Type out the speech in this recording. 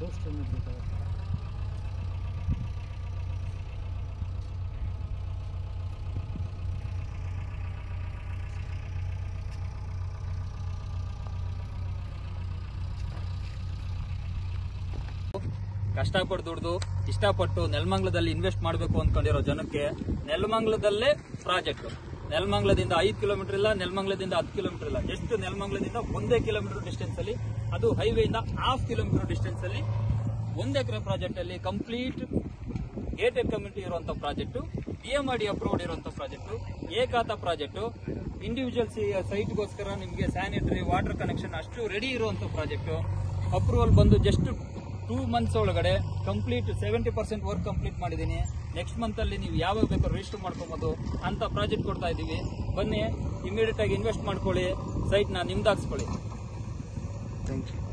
ಔಷಧಿ ಬೇಕಾಗುತ್ತೆ ಕಷ್ಟಪಟ್ಟು ದುಡ್ದು ಇಷ್ಟಪಟ್ಟು ನೆಲಮಂಗ್ಲದಲ್ಲಿ ಇನ್ವೆಸ್ಟ್ ಮಾಡಬೇಕು ಅಂದ್ಕೊಂಡಿರೋ ಜನಕ್ಕೆ ನೆಲಮಂಗ್ಲದಲ್ಲೇ ಪ್ರಾಜೆಕ್ಟ್ ನೆಲಮಂಗ್ಲದಿಂದ ಐದು ಕಿಲೋಮೀಟರ್ ಇಲ್ಲ ನೆಲಮಂಗ್ಲದಿಂದ ಹತ್ತು ಕಿಲೋಮೀಟರ್ ಇಲ್ಲ ಜಸ್ಟ್ ನೆಲಮಂಗ್ಲದಿಂದ ಒಂದೇ ಕಿಲೋಮೀಟರ್ ಡಿಸ್ಟೆನ್ಸ್ ಅಲ್ಲಿ ಅದು ಹೈವೇ ಇಂದ ಹಾಫ್ ಕಿಲೋಮೀಟರ್ ಡಿಸ್ಟೆನ್ಸ್ ಅಲ್ಲಿ ಒಂದ್ ಎಕರೆ ಪ್ರಾಜೆಕ್ಟ್ ಅಲ್ಲಿ ಕಂಪ್ಲೀಟ್ ಗೇಟೆಡ್ ಕಮ್ಯುನಿಟಿ ಇರುವಂತ project P M D approved ಇರುವಂತ ಪ್ರಾಜೆಕ್ಟ್ ಏಕಾತ ಪ್ರಾಜೆಕ್ಟ್ ಇಂಡಿವಿಜುವಲ್ ಸೈಟ್ಗೋಸ್ಕರ ನಿಮಗೆ ಸ್ಯಾನಿಟರಿ ವಾಟರ್ ಕನೆಕ್ಷನ್ ಅಷ್ಟು ರೆಡಿ ಇರುವಂತ ಪ್ರಾಜೆಕ್ಟ್ ಅಪ್ರೂವಲ್ ಬಂದು ಜಸ್ಟ್ ಟೂ ಮಂತ್ಸ್ ಒಳಗಡೆ complete seventy percent work complete ಮಾಡಿದ್ದೀನಿ ನೆಕ್ಸ್ಟ್ ಮಂತ್ ಅಲ್ಲಿ ನೀವು ಯಾವಾಗ ಬೇಕಾದ್ರೂ ರಿಜಿಸ್ಟರ್ ಮಾಡ್ಕೊಬೋದು ಅಂತ ಪ್ರಾಜೆಕ್ಟ್ ಕೊಡ್ತಾ ಇದ್ದೀವಿ ಬನ್ನಿ ಇಮಿಡಿಯೇಟ್ ಆಗಿ ಇನ್ವೆಸ್ಟ್ ಮಾಡ್ಕೊಳ್ಳಿ ಸೈಟ್ನ ನಿಮ್ದಾಗಿಸ್ಕೊಳ್ಳಿ ಥ್ಯಾಂಕ್ ಯು